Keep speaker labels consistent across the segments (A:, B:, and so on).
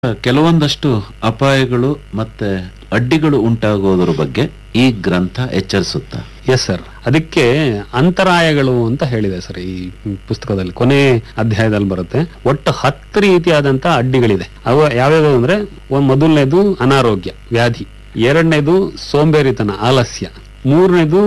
A: ಕೆಲವೊಂದಷ್ಟು ಅಪಾಯಗಳು ಮತ್ತೆ ಅಡ್ಡಿಗಳು ಉಂಟಾಗೋದ್ರ ಬಗ್ಗೆ ಈ ಗ್ರಂಥ ಎಚ್ಚರಿಸುತ್ತಾ
B: ಎಸ್ ಸರ್ ಅದಕ್ಕೆ ಅಂತರಾಯಗಳು ಅಂತ ಹೇಳಿದೆ ಸರ್ ಈ ಪುಸ್ತಕದಲ್ಲಿ ಕೊನೆ ಅಧ್ಯಾಯದಲ್ಲಿ ಬರುತ್ತೆ ಒಟ್ಟು ಹತ್ತು ರೀತಿಯಾದಂತ ಅಡ್ಡಿಗಳಿದೆ ಅವು ಯಾವ್ಯಾವ ಅಂದ್ರೆ ಒಂದ್ ಮೊದಲನೇದು ಅನಾರೋಗ್ಯ ವ್ಯಾಧಿ ಎರಡನೇದು ಸೋಂಬೇರಿತನ ಆಲಸ್ಯ ಮೂರನೇದು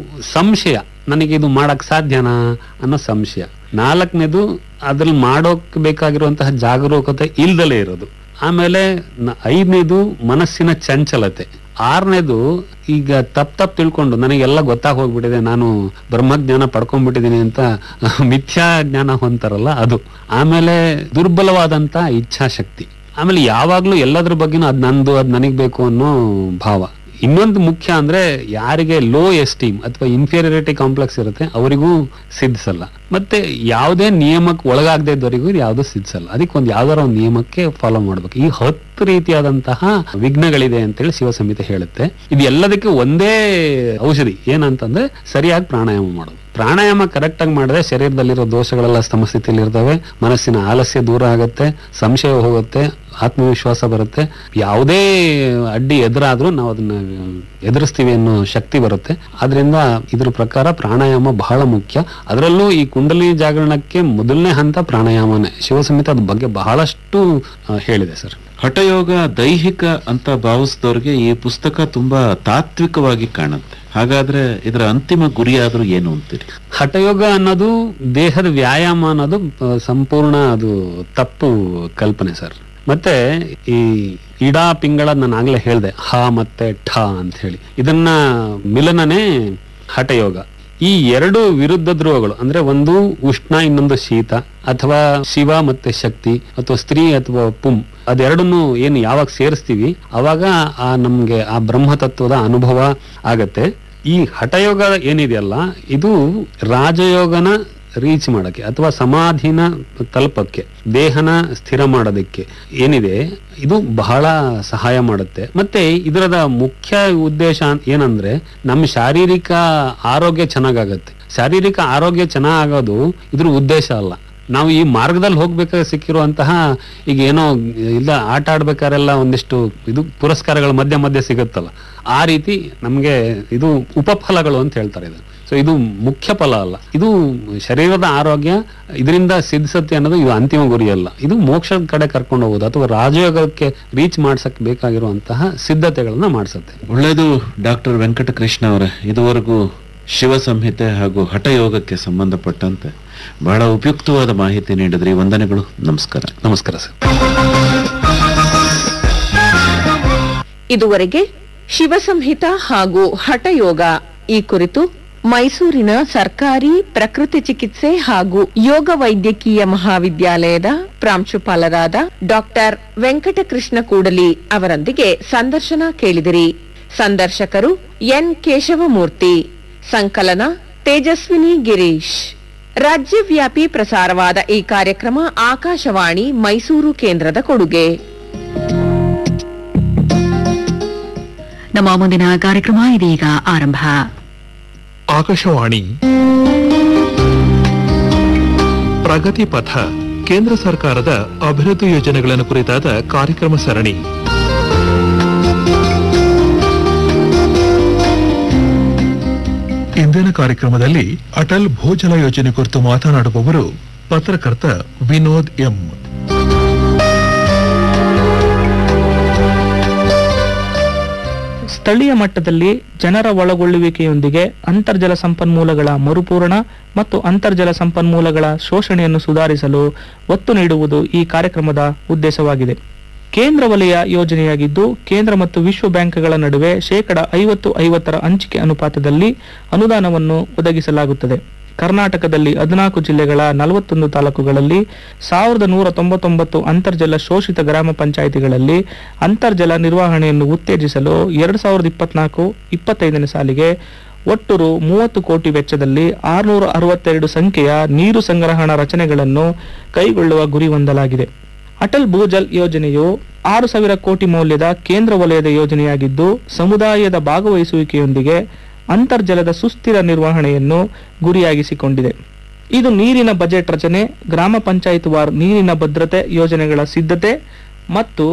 B: ಸಂಶಯ ನನಗೆ ಇದು ಮಾಡಕ್ ಸಾಧ್ಯನಾ ಅನ್ನೋ ಸಂಶಯ ನಾಲ್ಕನೇದು ಅದ್ರಲ್ಲಿ ಮಾಡೋಕ್ ಬೇಕಾಗಿರುವಂತಹ ಜಾಗರೂಕತೆ ಇಲ್ದಲೇ ಇರೋದು ಆಮೇಲೆ ನ- ಐದನೇದು ಮನಸ್ಸಿನ ಚಂಚಲತೆ ಆರನೇದು ಈಗ ತಪ್ ತಪ್ ತಿಳ್ಕೊಂಡು ನನಗೆಲ್ಲ ಗೊತ್ತಾಗ್ ಹೋಗ್ಬಿಟ್ಟಿದೆ ನಾನು ಬ್ರಹ್ಮಜ್ಞಾನ ಪಡ್ಕೊಂಡ್ಬಿಟ್ಟಿದ್ದೀನಿ ಅಂತ ಮಿಥ್ಯಾ ಜ್ಞಾನ ಹೊಂತಾರಲ್ಲ ಅದು ಆಮೇಲೆ ದುರ್ಬಲವಾದಂತ ಇಚ್ಛಾಶಕ್ತಿ ಆಮೇಲೆ ಯಾವಾಗ್ಲೂ ಎಲ್ಲದ್ರ ಬಗ್ಗೆನೂ ಅದ್ ನಂದು ಅದ್ ನನಗ್ ಬೇಕು ಅನ್ನೋ ಭಾವ ಇನ್ನೊಂದು ಮುಖ್ಯ ಅಂದ್ರೆ ಯಾರಿಗೆ ಲೋ ಎಸ್ಟೀಮ್ ಅಥವಾ ಇನ್ಫೀರಿಯರಿಟಿ ಕಾಂಪ್ಲೆಕ್ಸ್ ಇರುತ್ತೆ ಅವರಿಗೂ ಸಿದ್ಧಿಸಲ್ಲ ಮತ್ತೆ ಯಾವುದೇ ನಿಯಮಕ್ಕೆ ಒಳಗಾಗದೇ ಇದ್ದವರಿಗೂ ಇದು ಯಾವ್ದು ಸಿದ್ಧಿಸಲ್ಲ ಅದಕ್ಕೆ ಒಂದು ಯಾವ್ದಾರ ಒಂದು ನಿಯಮಕ್ಕೆ ಫಾಲೋ ಮಾಡ್ಬೇಕು ಈ ಹತ್ತು ರೀತಿಯಾದಂತಹ ವಿಘ್ನಗಳಿದೆ ಅಂತೇಳಿ ಶಿವಸಂಹಿತೆ ಹೇಳುತ್ತೆ ಇದು ಎಲ್ಲದಕ್ಕೆ ಒಂದೇ ಔಷಧಿ ಏನಂತಂದ್ರೆ ಸರಿಯಾಗಿ ಪ್ರಾಣಾಯಾಮ ಮಾಡೋದು ಪ್ರಾಣಾಯಾಮ ಕರೆಕ್ಟ್ ಆಗಿ ಮಾಡಿದ್ರೆ ಶರೀರದಲ್ಲಿರೋ ದೋಷಗಳೆಲ್ಲ ಸಮಸ್ಥಿತಿಯಲ್ಲಿ ಇರ್ತವೆ ಮನಸ್ಸಿನ ಆಲಸ್ಯ ದೂರ ಆಗುತ್ತೆ ಸಂಶಯ ಹೋಗುತ್ತೆ ಆತ್ಮವಿಶ್ವಾಸ ಬರುತ್ತೆ ಯಾವುದೇ ಅಡ್ಡಿ ಎದುರಾದ್ರೂ ನಾವು ಅದನ್ನ ಎದುರಿಸ್ತೀವಿ ಅನ್ನೋ ಶಕ್ತಿ ಬರುತ್ತೆ ಆದ್ರಿಂದ ಇದ್ರ ಪ್ರಕಾರ ಪ್ರಾಣಾಯಾಮ ಬಹಳ ಮುಖ್ಯ ಅದರಲ್ಲೂ ಈ ಕುಂಡಲಿ ಜಾಗರಣಕ್ಕೆ ಮೊದಲನೇ ಹಂತ ಪ್ರಾಣಾಯಾಮನೇ ಶಿವಸಂಹಿತ ಅದ್ರ ಬಗ್ಗೆ ಬಹಳಷ್ಟು ಆ, ಹೇಳಿದೆ ಸರ್
A: ಹಠಯೋಗ ದೈಹಿಕ ಅಂತ ಭಾವಿಸಿದವ್ರಿಗೆ ಈ ಪುಸ್ತಕ ತುಂಬಾ ತಾತ್ವಿಕವಾಗಿ ಕಾಣುತ್ತೆ ಹಾಗಾದ್ರೆ ಇದರ ಅಂತಿಮ ಗುರಿಯಾದ್ರೂ ಏನು ಅಂತೀರಿ
B: ಹಠಯೋಗ ಅನ್ನೋದು ದೇಹದ ವ್ಯಾಯಾಮ ಅನ್ನೋದು ಆ, ಸಂಪೂರ್ಣ ಅದು ತಪ್ಪು ಕಲ್ಪನೆ ಸರ್ ಮತ್ತೆ ಈ ಇಡಾ ಪಿಂಗಳ ನಾನು ಆಗ್ಲೇ ಹೇಳ್ದೆ ಹ ಮತ್ತೆ ಠ ಅಂತ ಹೇಳಿ ಇದನ್ನ ಮಿಲನನೇ ಹಠಯೋಗ ಈ ಎರಡು ವಿರುದ್ಧ ಧ್ರುವಗಳು ಅಂದ್ರೆ ಒಂದು ಉಷ್ಣ ಇನ್ನೊಂದು ಶೀತ ಅಥವಾ ಶಿವ ಮತ್ತೆ ಶಕ್ತಿ ಅಥವಾ ಸ್ತ್ರೀ ಅಥವಾ ಪುಂ ಅದೆರಡನ್ನು ಏನು ಯಾವಾಗ ಸೇರಿಸ್ತೀವಿ ಅವಾಗ ಆ ನಮ್ಗೆ ಆ ಬ್ರಹ್ಮ ತತ್ವದ ಅನುಭವ ಆಗತ್ತೆ ಈ ಹಠಯೋಗ ಏನಿದೆಯಲ್ಲ ಇದು ರಾಜಯೋಗನ ರೀಚ್ ಮಾಡಕ್ಕೆ ಅಥವಾ ಸಮಾಧಿನ ತಲುಪಕ್ಕೆ ದೇಹನ ಸ್ಥಿರ ಮಾಡೋದಕ್ಕೆ ಏನಿದೆ ಇದು ಬಹಳ ಸಹಾಯ ಮಾಡುತ್ತೆ ಮತ್ತೆ ಇದರದ ಮುಖ್ಯ ಉದ್ದೇಶ ಏನಂದ್ರೆ ನಮ್ಮ ಶಾರೀರಿಕ ಆರೋಗ್ಯ ಚೆನ್ನಾಗಾಗತ್ತೆ ಶಾರೀರಿಕ ಆರೋಗ್ಯ ಚೆನ್ನಾಗೋದು ಇದ್ರ ಉದ್ದೇಶ ಅಲ್ಲ ನಾವು ಈ ಮಾರ್ಗದಲ್ಲಿ ಹೋಗ್ಬೇಕಾದ್ರೆ ಸಿಕ್ಕಿರುವಂತಹ ಈಗ ಏನೋ ಇಲ್ಲ ಆಟ ಆಡ್ಬೇಕಾರೆಲ್ಲ ಒಂದಿಷ್ಟು ಇದು ಪುರಸ್ಕಾರಗಳು ಮಧ್ಯ ಮಧ್ಯೆ ಸಿಗುತ್ತಲ್ಲ ಆ ರೀತಿ ನಮ್ಗೆ ಇದು ಉಪಫಲಗಳು ಅಂತ ಹೇಳ್ತಾರೆ ಇದು ಸೊ ಇದು ಮುಖ್ಯ ಫಲ ಅಲ್ಲ ಇದು ಶರೀರದ ಆರೋಗ್ಯ ಇದರಿಂದ ಸಿದ್ಧಿಸುತ್ತೆ ಅನ್ನೋದು ಇದು ಅಂತಿಮ ಗುರಿ ಅಲ್ಲ ಇದು ಮೋಕ್ಷದ ಕಡೆ ಕರ್ಕೊಂಡು ಹೋಗೋದು ಅಥವಾ ರಾಜಯೋಗಕ್ಕೆ ರೀಚ್ ಮಾಡ್ಸಕ್ ಬೇಕಾಗಿರುವಂತಹ ಸಿದ್ಧತೆಗಳನ್ನ ಮಾಡಿಸುತ್ತೆ
A: ಒಳ್ಳೆಯದು ಡಾಕ್ಟರ್ ವೆಂಕಟಕೃಷ್ಣ ಅವರೇ ಇದುವರೆಗೂ ಶಿವ ಸಂಹಿತೆ ಹಾಗೂ ಹಠಯೋಗಕ್ಕೆ ಸಂಬಂಧಪಟ್ಟಂತೆ ಬಹಳ ಉಪಯುಕ್ತವಾದ ಮಾಹಿತಿ ನೀಡಿದ್ರಿ ವಂದನೆಗಳು ನಮಸ್ಕಾರ
B: ನಮಸ್ಕಾರ ಸರ್
C: ಇದುವರೆಗೆ ಶಿವಸಂಹಿತ ಹಾಗೂ ಹಠಯೋಗ ಈ ಕುರಿತು ಮೈಸೂರಿನ ಸರ್ಕಾರಿ ಪ್ರಕೃತಿ ಚಿಕಿತ್ಸೆ ಹಾಗೂ ಯೋಗ ವೈದ್ಯಕೀಯ ಮಹಾವಿದ್ಯಾಲಯದ ಪ್ರಾಂಶುಪಾಲರಾದ ಡಾಕ್ಟರ್ ವೆಂಕಟಕೃಷ್ಣ ಕೂಡಲಿ ಅವರೊಂದಿಗೆ ಸಂದರ್ಶನ ಕೇಳಿದಿರಿ ಸಂದರ್ಶಕರು ಎನ್ ಕೇಶವಮೂರ್ತಿ ಸಂಕಲನ ತೇಜಸ್ವಿನಿ ಗಿರೀಶ್ ರಾಜ್ಯವ್ಯಾಪಿ ಪ್ರಸಾರವಾದ ಈ ಕಾರ್ಯಕ್ರಮ ಆಕಾಶವಾಣಿ ಮೈಸೂರು ಕೇಂದ್ರದ ಕೊಡುಗೆ
D: ನಮ್ಮ ಮುಂದಿನ ಕಾರ್ಯಕ್ರಮ ಇದೀಗ ಆರಂಭ
E: ಆಕಾಶವಾಣಿ ಪ್ರಗತಿ ಪಥ ಕೇಂದ್ರ ಸರ್ಕಾರದ ಅಭಿವೃದ್ಧಿ ಯೋಜನೆಗಳನ್ನು ಕುರಿತಾದ ಕಾರ್ಯಕ್ರಮ ಸರಣಿ ಇಂದಿನ ಕಾರ್ಯಕ್ರಮದಲ್ಲಿ ಅಟಲ್ ಭೂಜಲ ಯೋಜನೆ ಕುರಿತು ಮಾತನಾಡುವವರು ಪತ್ರಕರ್ತ ವಿನೋದ್ ಎಂ
F: ಸ್ಥಳೀಯ ಮಟ್ಟದಲ್ಲಿ ಜನರ ಒಳಗೊಳ್ಳುವಿಕೆಯೊಂದಿಗೆ ಅಂತರ್ಜಲ ಸಂಪನ್ಮೂಲಗಳ ಮರುಪೂರಣ ಮತ್ತು ಅಂತರ್ಜಲ ಸಂಪನ್ಮೂಲಗಳ ಶೋಷಣೆಯನ್ನು ಸುಧಾರಿಸಲು ಒತ್ತು ನೀಡುವುದು ಈ ಕಾರ್ಯಕ್ರಮದ ಉದ್ದೇಶವಾಗಿದೆ ಕೇಂದ್ರ ವಲಯ ಯೋಜನೆಯಾಗಿದ್ದು ಕೇಂದ್ರ ಮತ್ತು ವಿಶ್ವ ಬ್ಯಾಂಕ್ಗಳ ನಡುವೆ ಶೇಕಡ ಐವತ್ತು ಐವತ್ತರ ಹಂಚಿಕೆ ಅನುಪಾತದಲ್ಲಿ ಅನುದಾನವನ್ನು ಒದಗಿಸಲಾಗುತ್ತದೆ ಕರ್ನಾಟಕದಲ್ಲಿ ಹದಿನಾಲ್ಕು ಜಿಲ್ಲೆಗಳ ನಲವತ್ತೊಂದು ತಾಲೂಕುಗಳಲ್ಲಿ ಸಾವಿರದ ನೂರ ತೊಂಬತ್ತೊಂಬತ್ತು ಅಂತರ್ಜಲ ಶೋಷಿತ ಗ್ರಾಮ ಪಂಚಾಯಿತಿಗಳಲ್ಲಿ ಅಂತರ್ಜಲ ನಿರ್ವಹಣೆಯನ್ನು ಉತ್ತೇಜಿಸಲು ಎರಡು ಸಾವಿರದ ಇಪ್ಪತ್ನಾಲ್ಕು ಇಪ್ಪತ್ತೈದನೇ ಸಾಲಿಗೆ ಒಟ್ಟು ರು ಮೂವತ್ತು ಕೋಟಿ ವೆಚ್ಚದಲ್ಲಿ ಆರುನೂರ ಅರವತ್ತೆರಡು ಸಂಖ್ಯೆಯ ನೀರು ಸಂಗ್ರಹಣಾ ರಚನೆಗಳನ್ನು ಕೈಗೊಳ್ಳುವ ಗುರಿ ಹೊಂದಲಾಗಿದೆ ಅಟಲ್ ಭೂಜಲ್ ಯೋಜನೆಯು ಆರು ಸಾವಿರ ಕೋಟಿ ಮೌಲ್ಯದ ಕೇಂದ್ರ ವಲಯದ ಯೋಜನೆಯಾಗಿದ್ದು ಸಮುದಾಯದ ಭಾಗವಹಿಸುವಿಕೆಯೊಂದಿಗೆ ಅಂತರ್ಜಲದ ಸುಸ್ಥಿರ ನಿರ್ವಹಣೆಯನ್ನು ಗುರಿಯಾಗಿಸಿಕೊಂಡಿದೆ ಇದು ನೀರಿನ ಬಜೆಟ್ ರಚನೆ ಗ್ರಾಮ ಪಂಚಾಯತ್ ವಾರ್ ನೀರಿನ ಭದ್ರತೆ ಯೋಜನೆಗಳ ಸಿದ್ಧತೆ ಮತ್ತು